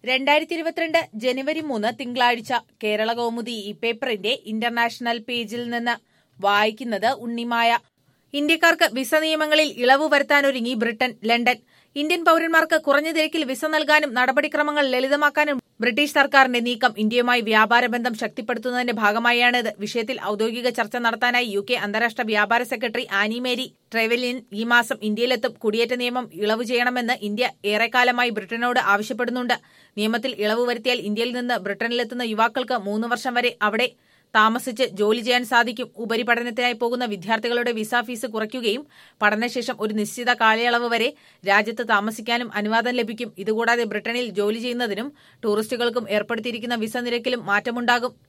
രണ്ടായിരത്തി ഇരുപത്തിരണ്ട് ജനുവരി മൂന്ന് തിങ്കളാഴ്ച കേരള കൗമുദി ഈ പേപ്പറിന്റെ ഇന്റർനാഷണൽ പേജിൽ നിന്ന് വായിക്കുന്നത് ഉണ്ണിമായ ഇന്ത്യക്കാർക്ക് വിസ നിയമങ്ങളിൽ ഇളവ് വരുത്താനൊരുങ്ങി ബ്രിട്ടൻ ലണ്ടൻ ഇന്ത്യൻ പൌരന്മാർക്ക് കുറഞ്ഞ നിരക്കിൽ വിസ നൽകാനും നടപടിക്രമങ്ങൾ ലളിതമാക്കാനും ബ്രിട്ടീഷ് സർക്കാരിന്റെ നീക്കം ഇന്ത്യയുമായി വ്യാപാര ബന്ധം ശക്തിപ്പെടുത്തുന്നതിന്റെ ഭാഗമായാണിത് വിഷയത്തിൽ ഔദ്യോഗിക ചർച്ച നടത്താനായി യു കെ അന്താരാഷ്ട്ര വ്യാപാര സെക്രട്ടറി ആനി മേരി ട്രെവലിൻ ഈ മാസം ഇന്ത്യയിലെത്തും കുടിയേറ്റ നിയമം ഇളവ് ചെയ്യണമെന്ന് ഇന്ത്യ ഏറെക്കാലമായി ബ്രിട്ടനോട് ആവശ്യപ്പെടുന്നുണ്ട് നിയമത്തിൽ ഇളവ് വരുത്തിയാൽ ഇന്ത്യയിൽ നിന്ന് ബ്രിട്ടനിലെത്തുന്ന യുവാക്കൾക്ക് മൂന്ന് വർഷം വരെ അവിടെ താമസിച്ച് ജോലി ചെയ്യാൻ സാധിക്കും ഉപരിപഠനത്തിനായി പോകുന്ന വിദ്യാർത്ഥികളുടെ വിസ ഫീസ് കുറയ്ക്കുകയും പഠനശേഷം ഒരു നിശ്ചിത കാലയളവ് വരെ രാജ്യത്ത് താമസിക്കാനും അനുവാദം ലഭിക്കും ഇതുകൂടാതെ ബ്രിട്ടനിൽ ജോലി ചെയ്യുന്നതിനും ടൂറിസ്റ്റുകൾക്കും ഏർപ്പെടുത്തിയിരിക്കുന്ന വിസ നിരക്കിലും മാറ്റമുണ്ടാകും